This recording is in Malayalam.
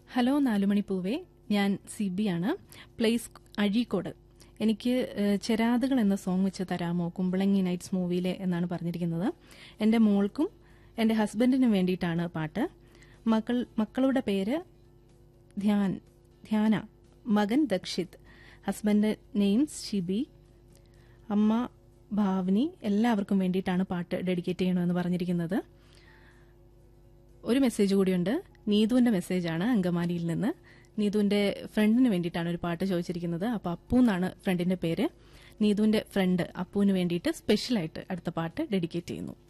ഹലോ നാലുമണി പൂവേ ഞാൻ സിബിയാണ് പ്ലേസ് അഴീക്കോട് എനിക്ക് ഏഹ്, ചെരാതുകൾ എന്ന സോങ് വെച്ച് തരാമോ കുമ്പളങ്ങി നൈറ്റ്സ് മൂവിയിലെ എന്നാണ് പറഞ്ഞിരിക്കുന്നത് എന്റെ മോൾക്കും എന്റെ ഹസ്ബൻഡിനും വേണ്ടിയിട്ടാണ് പാട്ട് മക്കൾ മക്കളുടെ പേര് ധ്യാൻ ധ്യാന മകൻ ദക്ഷിത് ഹസ്ബൻഡ് നെയിംസ് ഷിബി അമ്മ ഭാവനി എല്ലാവർക്കും വേണ്ടിയിട്ടാണ് പാട്ട് ഡെഡിക്കേറ്റ് ചെയ്യണമെന്ന് പറഞ്ഞിരിക്കുന്നത് ഒരു മെസ്സേജ് കൂടിയുണ്ട് നീതുവിന്റെ മെസ്സേജാണ് അങ്കമാലിയിൽ നിന്ന് നീതുവിന്റെ ഫ്രണ്ടിന് വേണ്ടിയിട്ടാണ് ഒരു പാട്ട് ചോദിച്ചിരിക്കുന്നത് അപ്പൊ അപ്പു എന്നാണ് ഫ്രണ്ടിന്റെ പേര് നീതുവിന്റെ ഫ്രണ്ട് അപ്പുവിന് വേണ്ടിയിട്ട് സ്പെഷ്യലായിട്ട് അടുത്ത പാട്ട് ഡെഡിക്കേറ്റ് ചെയ്യുന്നു